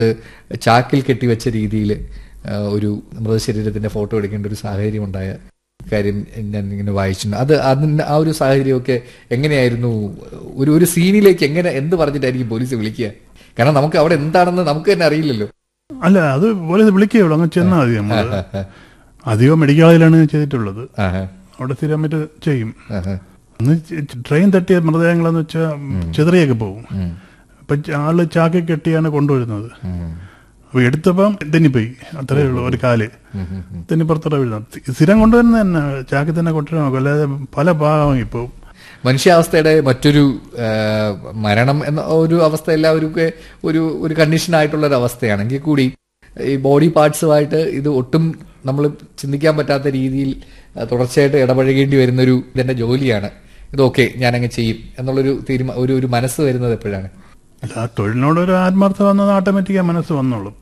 ചാക്കിൽ കെട്ടിവെച്ച രീതിയിൽ ഒരു മൃതശരീരത്തിന്റെ ഫോട്ടോ എടുക്കേണ്ട ഒരു സാഹചര്യം ഉണ്ടായ കാര്യം ഞാൻ ഇങ്ങനെ വായിച്ചിട്ടുണ്ട് അത് അതിന് ആ ഒരു സാഹചര്യമൊക്കെ എങ്ങനെയായിരുന്നു ഒരു ഒരു സീനിലേക്ക് എങ്ങനെ എന്ത് പറഞ്ഞിട്ടായിരിക്കും പോലീസ് വിളിക്കുക കാരണം നമുക്ക് അവിടെ എന്താണെന്ന് നമുക്ക് തന്നെ അറിയില്ലല്ലോ അല്ല അത് പോലീസ് വിളിക്കുകയുള്ളൂ അങ്ങ് ചെന്നാൽ മതി നമ്മൾ അധികം മെഡിക്കൽ കോളേജിലാണ് ചെയ്തിട്ടുള്ളത് ആഹാ, അവിടെ സ്ഥിരമായിട്ട് ചെയ്യും ആഹാ, അന്ന് ച- ട്രെയിൻ തട്ടിയ മൃതദേഹങ്ങളെന്ന് വെച്ചാൽ ചിതറിയൊക്കെ പോകും ഉം, അപ്പൊ ച- ആള് ചാക്കി കെട്ടിയാണ് കൊണ്ടുവരുന്നത് ഉം, അപ്പൊ എടുത്തപ്പം തെന്നിപ്പോയി അത്രേ ഉള്ളൂ ഒരു കാല് ഉം, ഉം, ഉം. തെന്നിപ്പുറത്തോടെ വീഴുന്നത് സ്ഥിരം കൊണ്ടുവരുന്ന തന്നെ ചാക്കി തന്നെ കൊണ്ടുവരാൻ നോക്കും അല്ലാതെ പല ഭാഗം ഇപ്പോൾ മനുഷ്യാവസ്ഥയുടെ മറ്റൊരു ആ, മരണം എന്ന ഒരു അവസ്ഥ എല്ലാവർക്കും ഒരു ഒരു കണ്ടീഷൻ ആയിട്ടുള്ള ഒരു അവസ്ഥയാണെങ്കിൽ കൂടി ഈ ബോഡി പാർട്സുമായിട്ട് ഇത് ഒട്ടും നമ്മൾ ചിന്തിക്കാൻ പറ്റാത്ത രീതിയിൽ ആ, തുടർച്ചയായിട്ട് ഇടപഴകേണ്ടി വരുന്നൊരു ഇതെന്റെ ജോലിയാണ് ഇത് ഓക്കെ ഞാൻ അങ്ങ് ചെയ്യും എന്നുള്ളൊരു തീരുമാനം ഒരു ഒരു മനസ്സ് വരുന്നത് എപ്പോഴാണ് അല്ല ആ തൊഴിലിനോട് ഒരു ആത്മാർത്ഥത വന്നത് ഓട്ടോമാറ്റിക്കാ മനസ്സ് വന്നോളും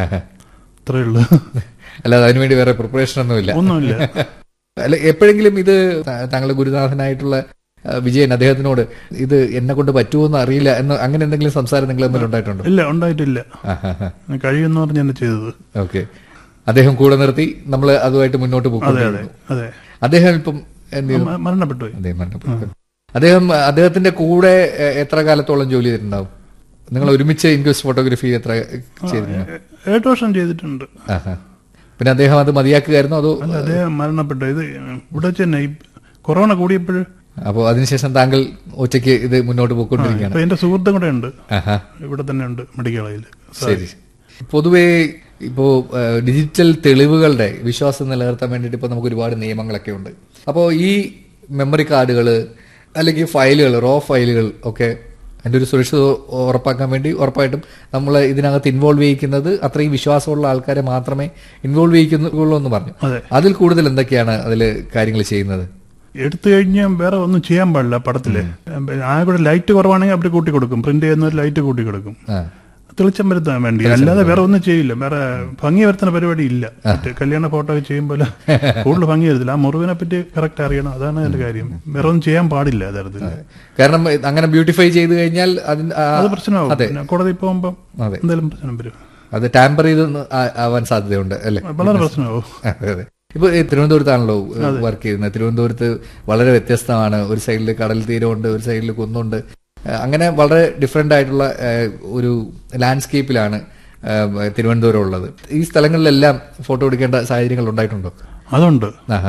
അത്രേ ഉള്ളൂ അല്ലാതെ അതിനുവേണ്ടി വേറെ പ്രിപ്പറേഷൻ ഒന്നുമില്ല ഒന്നുമില്ല അല്ല എപ്പോഴെങ്കിലും ഇത് ത- താങ്കളുടെ ഗുരുനാഥനായിട്ടുള്ള ആ, വിജയൻ അദ്ദേഹത്തിനോട് ഇത് എന്നെ കൊണ്ട് പറ്റുമോ എന്ന് അറിയില്ല എന്ന് അങ്ങനെ എന്തെങ്കിലും സംസാരം നിങ്ങൾ തമ്മിൽ ഉണ്ടായിട്ടുണ്ടോ ഇല്ല ഉണ്ടായിട്ടില്ല കഴിയുമെന്ന് പറഞ്ഞ് തന്നെ ചെയ്തത് ഓക്കെ അദ്ദേഹം കൂടെ നിർത്തി നമ്മൾ അതുമായിട്ട് മുന്നോട്ട് അതെ അതെ പോകുന്നു അതെ അദ്ദേഹം ഇപ്പം എന്ത് ചെയ്തു? മ- മരണപ്പെട്ടു പോയി അദ്ദേഹം മരണപ്പെട്ടു. അദ്ദേഹം അദ്ദേഹത്തിന്റെ കൂടെ എ, എത്ര കാലത്തോളം ജോലി ചെയ്തിട്ടുണ്ടാവും നിങ്ങൾ ഒരുമിച്ച് ഇൻക്വസ്റ്റ് ഫോട്ടോഗ്രാഫി എത്ര ചെയ്തിട്ടുണ്ടാവും ഏ- ഏഴ് വർഷം ചെയ്തിട്ടുണ്ട് ആഹാ. പിന്നെ അദ്ദേഹം അത് മതിയാക്കുകയായിരുന്നോ അതോ അല്ല അദ്ദേഹം മരണപ്പെട്ടു ഇത് ഇവിടെ വെച്ച് തന്നെ ഈ കൊറോണ കൂടിയപ്പോൾ അപ്പോൾ അതിനുശേഷം താങ്കൾ ഒറ്റയ്ക്ക് ഇത് മുന്നോട്ട് പോയിക്കൊണ്ടിരിക്കുകയാണ് ഇപ്പൊ എന്റെ സുഹൃത്തും കൂടെ ഉണ്ട് ആഹാ ഇവിടെ തന്നെ ഉണ്ട് മെഡിക്കൽ കോളേജിൽ ശരി പൊതുവേ ഇപ്പോ ആ, ഡിജിറ്റൽ തെളിവുകളുടെ വിശ്വാസം നിലനിർത്താൻ വേണ്ടിയിട്ട് ഇപ്പൊ നമുക്ക് ഒരുപാട് നിയമങ്ങളൊക്കെ ഉണ്ട് അപ്പോൾ ഈ മെമ്മറി കാർഡുകൾ അല്ലെങ്കിൽ ഫയലുകൾ റോ ഫയലുകൾ ഒക്കെ അതിന്റെ ഒരു സുരക്ഷിത ഉറപ്പാക്കാൻ വേണ്ടി ഉറപ്പായിട്ടും നമ്മൾ ഇതിനകത്ത് ഇൻവോൾവ് ചെയ്യിക്കുന്നത് അത്രയും വിശ്വാസമുള്ള ആൾക്കാരെ മാത്രമേ ഇൻവോൾവ് ചെയ്യിക്കുന്നുള്ളൂ എന്ന് പറഞ്ഞു അതെ അതിൽ കൂടുതൽ എന്തൊക്കെയാണ് അതിൽ കാര്യങ്ങൾ ചെയ്യുന്നത് എടുത്തു കഴിഞ്ഞാൽ വേറെ ഒന്നും ചെയ്യാൻ പാടില്ല പടത്തില് ആ കൂടെ ലൈറ്റ് കുറവാണെങ്കിൽ അവർ കൂട്ടി കൊടുക്കും പ്രിന്റ് ചെയ്യുന്ന ഒരു ലൈറ്റ് കൂട്ടി കൊടുക്കും ആ തെളിച്ചം വരുത്താൻ വേണ്ടി അല്ലാതെ വേറെ ഒന്നും ചെയ്യില്ല വേറെ ഭംഗി വരുത്തുന്ന പരിപാടി ഇല്ല മറ്റേ കല്യാണ ഫോട്ടോ ഒക്കെ ചെയ്യുമ്പോൾ കൂടുതൽ ഭംഗി വരത്തില്ല ആ മുറിവിനെ പറ്റി കറക്റ്റ് അറിയണം അതാണ് അതിന്റെ കാര്യം വേറെ ഒന്നും ചെയ്യാൻ പാടില്ല യഥാർത്ഥത്തിൽ കാരണം അങ്ങനെ ബ്യൂട്ടിഫൈ ചെയ്ത് കഴിഞ്ഞാൽ അതിന് ആ- അത് പ്രശ്നമാവും പിന്നെ കോടതി പോകുമ്പോൾ അതെ. എന്തെങ്കിലും പ്രശ്നം വരും അത് ടാമ്പർ ചെയ്ത് ആവാൻ സാധ്യതയുണ്ട് അല്ലേ വളരെ പ്രശ്നമാവും അതെ അതെ ഇപ്പൊ ഈ തിരുവനന്തപുരത്താണല്ലോ വർക്ക് ചെയ്യുന്നത് തിരുവനന്തപുരത്ത് വളരെ വ്യത്യസ്തമാണ് ഒരു സൈഡിൽ കടൽ തീരമുണ്ട് ഒരു സൈഡിൽ കുന്നുണ്ട് ഏഹ് അങ്ങനെ വളരെ ഡിഫറെന്റ് ആയിട്ടുള്ള ഏഹ് ഒരു ലാൻഡ്സ്കേപ്പിലാണ് ഏഹ് തിരുവനന്തപുരം ഉള്ളത് ഈ സ്ഥലങ്ങളിലെല്ലാം ഫോട്ടോ എടുക്കേണ്ട സാഹചര്യങ്ങൾ ഉണ്ടായിട്ടുണ്ടോ അതുണ്ട് ആഹാ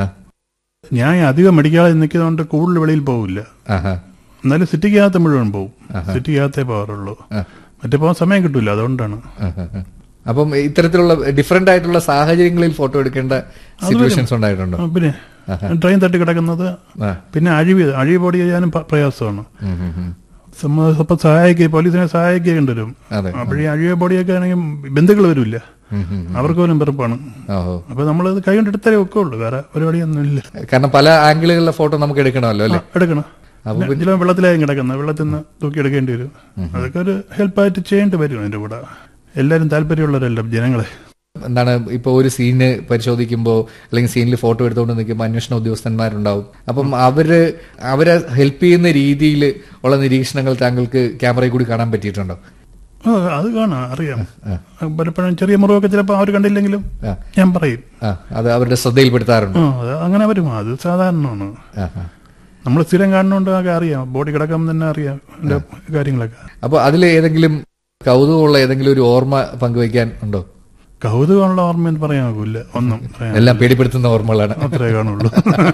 ഞാൻ അധികം മെഡിക്കൽ കോളേജിൽ നിൽക്കുന്നതുകൊണ്ട് കൂടുതൽ വെളിയിൽ പോകില്ല ആഹാ എന്നാലും സിറ്റിക്കകത്ത് മുഴുവൻ പോകും സിറ്റിക്കകത്തേ പോകാറുള്ളൂ ആ. മറ്റേ പോകാൻ സമയം കിട്ടൂല അതുകൊണ്ടാണ് ആഹാ. അപ്പം ഇത്തരത്തിലുള്ള ഡിഫറെന്റ് ആയിട്ടുള്ള സാഹചര്യങ്ങളിൽ ഫോട്ടോ എടുക്കേണ്ട സിറ്റുവേഷൻസ് ഉണ്ടായിട്ടുണ്ടോ ആ, പിന്നെ ട്രെയിൻ തട്ടി കിടക്കുന്നത് ആ. പിന്നെ അഴിവ് അഴിവ് പൊടി ചെയ്യാനും പ- പ്രയാസമാണ് ഉം, ഉം, ഉം. സമ- അപ്പൊ സഹായിക്കുക പോലീസിനെ സഹായിക്കേണ്ടി വരും അതെ അപ്പോഴീ അഴിവ് പൊടിയൊക്കെ ആണെങ്കിൽ ബന്ധുക്കൾ വരില്ല ഉം, ഉം. അവർക്ക് പോലും വെറുപ്പാണ് ഓഹോ അപ്പൊ നമ്മളത് കൈ കൊണ്ട് എടുത്താലേ ഒക്കെ ഉള്ളൂ വേറെ പരിപാടിയൊന്നും ഇല്ല കാരണം പല ആംഗിളുകളിലെ ഫോട്ടോ നമുക്ക് എടുക്കണമല്ലോ അല്ലേ എടുക്കണം പിന്നെ ചില വെള്ളത്തിലായും കിടക്കുന്നത് വെള്ളത്തിൽ നിന്ന് തൂക്കി എടുക്കേണ്ടി വരും അതൊക്കെ ഒരു ഹെൽപ്പായിട്ട് ചെയ്യേണ്ടി വരും അതിന്റെ കൂടെ എല്ലാവരും താല്പര്യമുള്ളവരല്ല ജനങ്ങളെ എന്താണ് ഇപ്പോൾ ഒരു സീന് പരിശോധിക്കുമ്പോൾ അല്ലെങ്കിൽ സീനിൽ ഫോട്ടോ എടുത്തുകൊണ്ട് നിൽക്കുമ്പോൾ അന്വേഷണ ഉദ്യോഗസ്ഥന്മാരുണ്ടാവും അപ്പം അവര് അവരെ ഹെൽപ്പ് ചെയ്യുന്ന രീതിയിൽ ഉള്ള നിരീക്ഷണങ്ങൾ താങ്കൾക്ക് ക്യാമറയിൽ കൂടി കാണാൻ പറ്റിയിട്ടുണ്ടോ ആ, അത് കാണാം അറിയാം പലപ്പോഴും ചെറിയ മുറിവൊക്കെ ചിലപ്പോൾ അവർ കണ്ടില്ലെങ്കിലും ആ. ഞാൻ പറയും ആ അത് അവരുടെ ശ്രദ്ധയിൽപ്പെടുത്താറുണ്ട് ആ അത് അങ്ങനെ വരും അത് സാധാരണമാണ് ആ, ആ. നമ്മൾ സ്ഥിരം കാണുന്നോണ്ട് ഒക്കെ അറിയാം ബോഡി കിടക്കുമ്പോൾ തന്നെ അറിയാം അതിന്റെ കാര്യങ്ങളൊക്കെ അപ്പോൾ അതിൽ ഏതെങ്കിലും കൗതുകമുള്ള ഏതെങ്കിലും ഒരു ഓർമ്മ പങ്കുവയ്ക്കാൻ ഉണ്ടോ കൗതുകമുള്ള ഓർമ്മയെന്ന് പറയാൻ നോക്കൂല ഒന്നും പറയാൻ എല്ലാം പേടിപ്പെടുത്തുന്ന ഓർമ്മകളാണ് അത്രേ കാണുള്ളൂ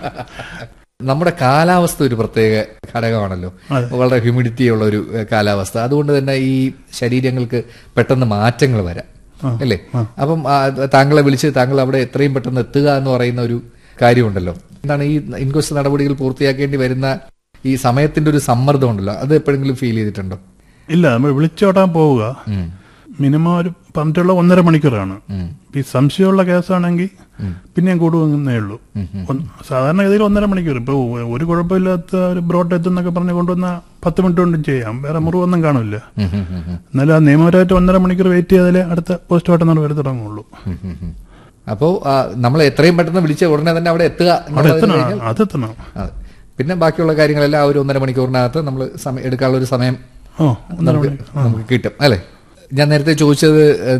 നമ്മുടെ കാലാവസ്ഥ ഒരു പ്രത്യേക ഘടകമാണല്ലോ അതെ. വളരെ ഹ്യൂമിഡിറ്റി ഉള്ള ഒരു ഏഹ്, കാലാവസ്ഥ അതുകൊണ്ട് തന്നെ ഈ ശരീരങ്ങൾക്ക് പെട്ടെന്ന് മാറ്റങ്ങൾ വരാം അല്ലേ അപ്പം ആ, താങ്കളെ വിളിച്ച് താങ്കൾ അവിടെ എത്രയും പെട്ടെന്ന് എത്തുക എന്ന് പറയുന്ന ഒരു കാര്യമുണ്ടല്ലോ എന്താണ് ഈ ഇൻക്വസ്റ്റ് നടപടികൾ പൂർത്തിയാക്കേണ്ടി വരുന്ന ഈ സമയത്തിന്റെ ഒരു സമ്മർദ്ദം ഉണ്ടല്ലോ അത് എപ്പോഴെങ്കിലും ഫീൽ ചെയ്തിട്ടുണ്ടോ ഇല്ല നമ്മൾ വിളിച്ചോട്ടാൻ പോവുക ഉം. മിനിമം ഒരു പറഞ്ഞിട്ടുള്ള ഒന്നര മണിക്കൂറാണ് ഉം. ഈ സംശയമുള്ള കേസാണെങ്കിൽ പിന്നെയും കൂടുവന്നേ ഉള്ളൂ ഒന്ന് സാധാരണഗതിയിൽ ഒന്നര മണിക്കൂർ ഇപ്പൊ ഒരു കുഴപ്പമില്ലാത്ത ഒരു ബ്രോഡ് എത്തുന്നൊക്കെ പറഞ്ഞ് കൊണ്ടുവന്ന പത്ത് മിനിറ്റ് കൊണ്ടും ചെയ്യാം വേറെ മുറിവൊന്നും കാണില്ല ഉം, ഉം, ഉം, ഉം. എന്നാലും ആ നിയമപരമായിട്ട് ഒന്നര മണിക്കൂർ വെയിറ്റ് ചെയ്താലേ അടുത്ത പോസ്റ്റ്മോർട്ടം നടപടി തുടങ്ങുള്ളൂ ഉം, ഉം, ഉം. അപ്പോ നമ്മൾ എത്രയും പെട്ടെന്ന് വിളിച്ച ഉടനെ തന്നെ അവിടെ എത്തുക അവിടെ എന്നുള്ളതിന് എത്തണം കഴിഞ്ഞാൽ അതെത്തണം അതെ. പിന്നെ ബാക്കിയുള്ള കാര്യങ്ങളെല്ലാം ആ ഒരു ഒന്നര മണിക്കൂറിനകത്ത് നമ്മൾ സമയം എടുക്കാനുള്ള ഒരു സമയം ഓ ഒന്നര നമുക്ക് മണിക്കൂർ നമുക്ക് കിട്ടും അല്ലെ ഞാൻ നേരത്തെ ചോദിച്ചത് ഏഹ്,